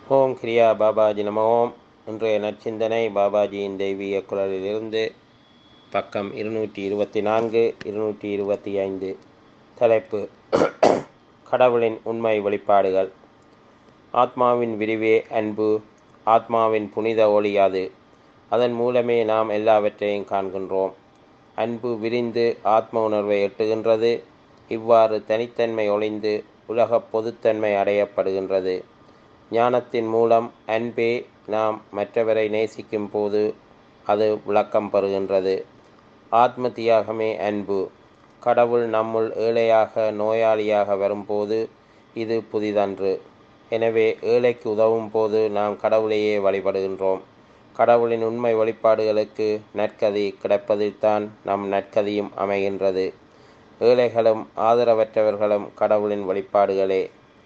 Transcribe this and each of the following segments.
ஓம் கிரியா பாபாஜி நம ஓம் இன்றைய நற்சிந்தனை பாபாஜியின் தெய்வீக குரலிலிருந்து பக்கம் இருநூற்றி இருபத்தி நான்கு இருநூற்றி இருபத்தி ஐந்து தலைப்பு கடவுளின் உண்மை வெளிப்பாடுகள் ஆத்மாவின் விரிவே அன்பு ஆத்மாவின் புனித ஒளி அது அதன் மூலமே நாம் எல்லாவற்றையும் காண்கின்றோம் அன்பு விரிந்து ஆத்ம உணர்வை எட்டுகின்றது இவ்வாறு தனித்தன்மை ஒளிந்து உலகப் பொதுத்தன்மை அடையப்படுகின்றது ஞானத்தின் மூலம் அன்பே நாம் மற்றவரை நேசிக்கும் போது அது விளக்கம் பெறுகின்றது ஆத்ம தியாகமே அன்பு கடவுள் நம்முள் ஏழையாக நோயாளியாக வரும்போது இது புதிதன்று எனவே ஏழைக்கு உதவும் போது நாம் கடவுளையே வழிபடுகின்றோம் கடவுளின் உண்மை வழிபாடுகளுக்கு நற்கதி கிடைப்பதில்தான் நம் நற்கதியும் அமைகின்றது ஏழைகளும் ஆதரவற்றவர்களும் கடவுளின் வழிபாடுகளே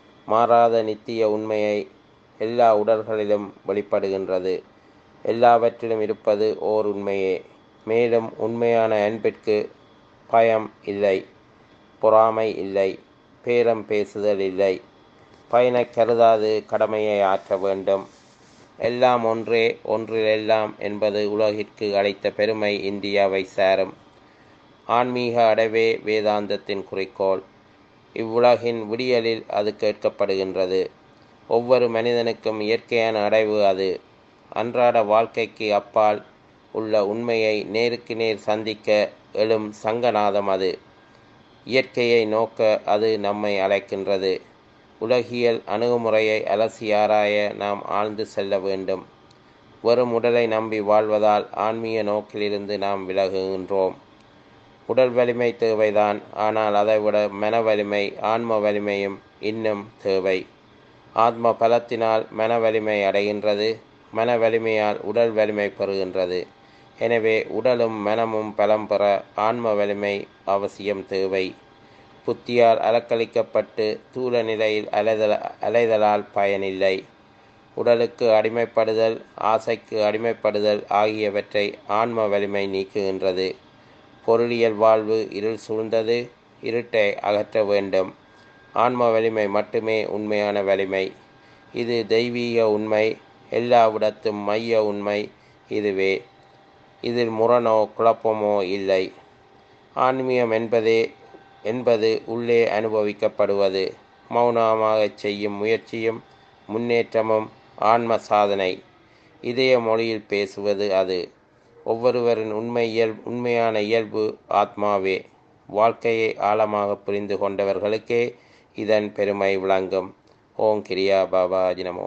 மாறாத நித்திய உண்மையை எல்லா உடல்களிலும் வெளிப்படுகின்றது எல்லாவற்றிலும் இருப்பது ஓர் உண்மையே மேலும் உண்மையான அன்பிற்கு பயம் இல்லை பொறாமை இல்லை பேரம் பேசுதல் இல்லை பயனை கருதாது கடமையை ஆற்ற வேண்டும் எல்லாம் ஒன்றே ஒன்றில் எல்லாம் என்பது உலகிற்கு அளித்த பெருமை இந்தியாவை சாரும் ஆன்மீக அடைவே வேதாந்தத்தின் குறிக்கோள் இவ்வுலகின் விடியலில் அது கேட்கப்படுகின்றது ஒவ்வொரு மனிதனுக்கும் இயற்கையான அடைவு அது அன்றாட வாழ்க்கைக்கு அப்பால் உள்ள உண்மையை நேருக்கு நேர் சந்திக்க எழும் சங்கநாதம் அது இயற்கையை நோக்க அது நம்மை அழைக்கின்றது உலகியல் அணுகுமுறையை அலசி ஆராய நாம் ஆழ்ந்து செல்ல வேண்டும் வெறும் உடலை நம்பி வாழ்வதால் ஆன்மீக நோக்கிலிருந்து நாம் விலகுகின்றோம் உடல் வலிமை தேவைதான் ஆனால் அதைவிட மன வலிமை ஆன்ம வலிமையும் இன்னும் தேவை ஆத்ம பலத்தினால் மன வலிமை அடைகின்றது மன வலிமையால் உடல் வலிமை பெறுகின்றது எனவே உடலும் மனமும் பலம் பெற ஆன்ம வலிமை அவசியம் தேவை புத்தியால் அலக்களிக்கப்பட்டு தூல நிலையில் அலைதல் அலைதலால் பயனில்லை உடலுக்கு அடிமைப்படுதல் ஆசைக்கு அடிமைப்படுதல் ஆகியவற்றை ஆன்ம வலிமை நீக்குகின்றது பொருளியல் வாழ்வு இருள் சூழ்ந்தது இருட்டை அகற்ற வேண்டும் ஆன்ம வலிமை மட்டுமே உண்மையான வலிமை இது தெய்வீக உண்மை எல்லாவிடத்தும் மைய உண்மை இதுவே இதில் முரணோ குழப்பமோ இல்லை ஆன்மீகம் என்பதே என்பது உள்ளே அனுபவிக்கப்படுவது மௌனமாக செய்யும் முயற்சியும் முன்னேற்றமும் ஆன்ம சாதனை இதய மொழியில் பேசுவது அது ஒவ்வொருவரின் உண்மை இயல் உண்மையான இயல்பு ஆத்மாவே வாழ்க்கையை ஆழமாக புரிந்து கொண்டவர்களுக்கே இதன் பெருமை விளங்கும் ஓம் கிரியா பாபா ஜினமோ